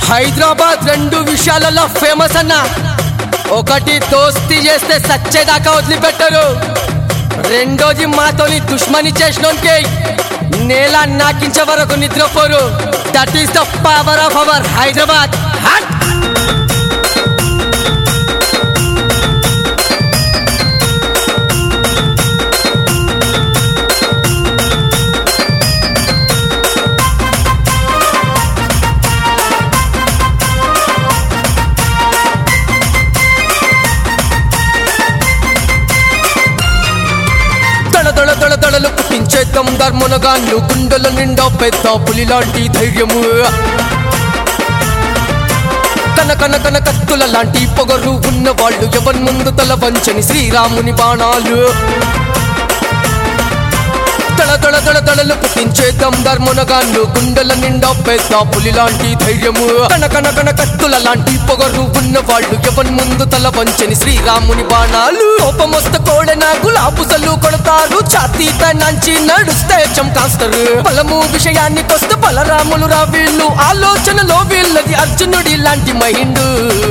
హైదరాబాద్ రెండు విషయాలలో ఫేమస్ అన్న ఒకటి దోస్తి చేస్తే సచ్చేదాకా వదిలిపెట్టరు రెండోది మాతోని దుష్మని చేసినోనికి నేల నాకించే వరకు నిద్రపోరు that is the power of our Hyderabad హట్ దళ దళ దళ దళలు పుట్టించేద్దాం ధర్మనగాళ్ళు గుండెల నిండా పెద్ద పులి లాంటి ధైర్యము కన కన కన కత్తుల లాంటి పొగరు ఉన్న వాళ్ళు ఎవరి ముందు తల వంచని శ్రీరాముని బాణాలు దళ దళ దళ దళలు పుట్టించేద్దాం ధర్మనగాళ్ళు గుండెల నిండా పెద్ద పులి లాంటి ధైర్యము కన కన కన కత్తుల లాంటి పొగరు ఉన్న వాళ్ళు ఎవరి ముందు తల వంచని శ్రీరాముని బాణాలు కోపమొస్త కోడెన గులాబుసలు కొడతారు ఛాతీత నంచి నడుస్తే చంకాస్తారు బలము విషయాన్ని కొస్తే బలరాములు రా వీళ్ళు ఆలోచనలో వీళ్ళది అర్జునుడి లాంటి మైండు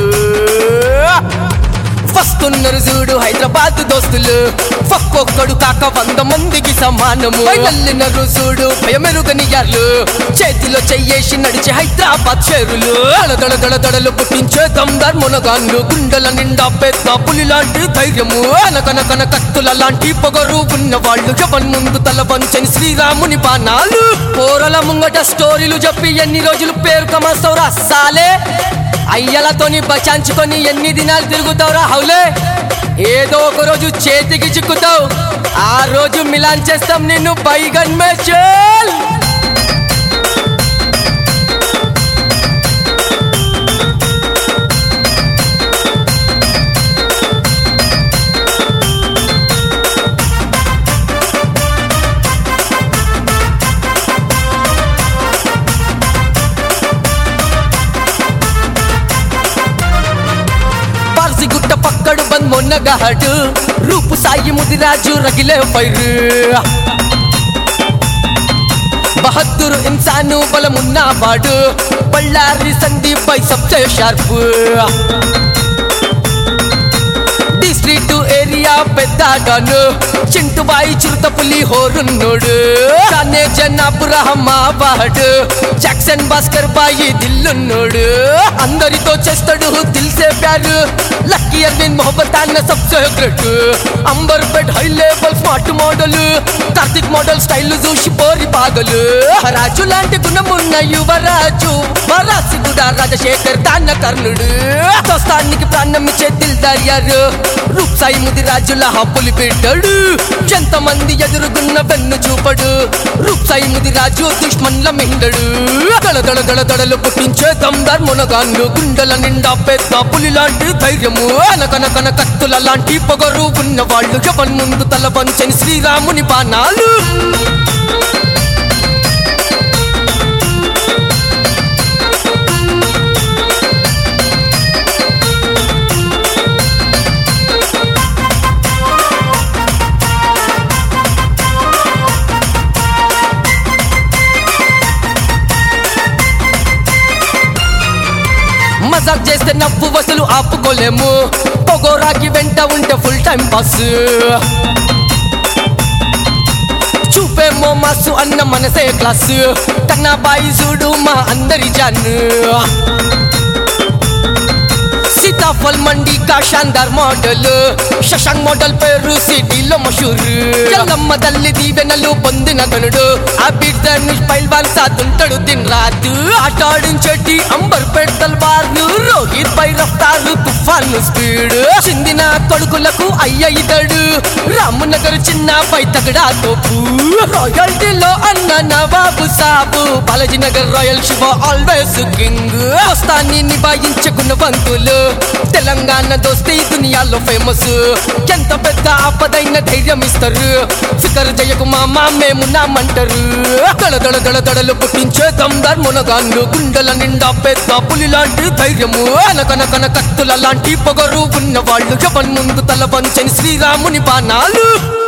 వస్తున్నారు చూడు హైదరాబాద్ దోస్తులు ఒక్కొక్కడు కాక వంద మందికి సమానము వెళ్ళినరు చూడు భయమెరుగని యార్లు చేతిలో చెయ్యేసి నడిచి హైదరాబాద్ చేరులు దడ దడ దడలు పుట్టించే దమ్దార్ మునగాన్లు గుండెల నిండా పెద్ద పులి లాంటి ధైర్యము అనకనకన కత్తుల లాంటి పొగరు ఉన్న వాళ్ళు జపన్ ముందు తల వంచని శ్రీరాముని బాణాలు పోరల ముంగట స్టోరీలు చెప్పి ఎన్ని రోజులు పేరు కమాస్తావురా సాలే అయ్యలతోని బచాంచుకొని ఎన్ని దినాలు తిరుగుతావురా హౌలే ఏదో ఒక రోజు చేతికి చిక్కుతావు ఆ రోజు మిలాన్ చేస్తాం నిన్ను బైగన్ మే చల్ పార్సి గుట్ట పక్కడు బంద్ మొన్నగాడు రూపు సాయి ముదిరాజు రగిలే పైరు బహద్దూరు ఇన్సాను బలమున్నవాడు బళ్ళారి సందీప్ బై సబ్సే షార్ప్ స్ట్రీట్ ఏరియా పెద్దగాను చింటుబాయి చిరుత పులి హోరున్నోడు కానే జనాబు రహమాబాడు జాక్సన్ భాస్కర్ బాయి దిల్లున్నోడు అందరితో చేస్తాడు దిల్సే ప్యారు లక్కీ అరవింద్ మొహబ్బత్ అన్న సబ్సే great Amberpet high level smart model Karthik model style చూసి పోరి పాగలు రాజు లాంటి గుణమున్న యువరాజు వరాసి కూడా రాజశేఖర్ దాన్న కర్ణుడు దోస్తానికి ప్రాణం ఇచ్చే దిల్దార్యారు రూప్సాయి ముది రాజుల హబ్బులు పెట్టాడు ఎంతమంది ఎదురుగున్న వెన్ను చూపడు రూప్సాయి ముది రాజు దుష్మన్ల మిండడు దళ దళ దళ దళలు పుట్టించే దమ్దార్ మునగాన్లు గుండెల నిండా పెద్ద పులి లాంటి ధైర్యము అనకనకన కత్తుల లాంటి పొగరు ఉన్న వాళ్ళు ఎవరి ముందు తల వంచని శ్రీరాముని బాణాలు మజాక్ చేస్తే నవ్వు వసలు ఆపుకోలేము పొగోరాకి వెంట ఉంటే ఫుల్ టైం పాస్ చూపేమో మాసు అన్న మనసే క్లాస్ కన్నా బాయి చూడు మా అందరి జాను సీతాఫల్ మండి కా శాందార్ మోడల్ శశాంక్ మోడల్ పేరు సిటీలో మషూర్ ఎల్లమ్మ తల్లి దీవెనలు పొందిన గనుడు ఆ బిడ్డ పైల్వాన్ సాతుంటాడు దిన్ రాతు ఆటాడించేటి అంబర్ పెడతల్ వారు రోహిత్ పై రఫ్తారు తుఫాన్ స్పీడ్ చిందిన కొడుకులకు అయ్య ఇతడు రామనగర్ చిన్న పై తగడా తోపు రాయల్టీలో అన్న నవాబు సాబు Balaji Nagar royal Shiva always king వస్తాన్ని నిభాయించే గుణవంతులు తెలంగాణ దోస్తే దునియాలో ఫేమస్ ఎంత పెద్ద ఆపదైన ధైర్యం ఇస్తారు ఫికర్ జయకు మామ మేమున్నామంటారు దళ దళ దళ దళలు పుట్టించే దమ్దార్ మునగాన్లు గుండెల నిండా పెద్ద పులి లాంటి ధైర్యము అనకనకన కత్తుల లాంటి పొగరు ఉన్న వాళ్ళు ఎవరి ముందు తల వంచని శ్రీరాముని బాణాలు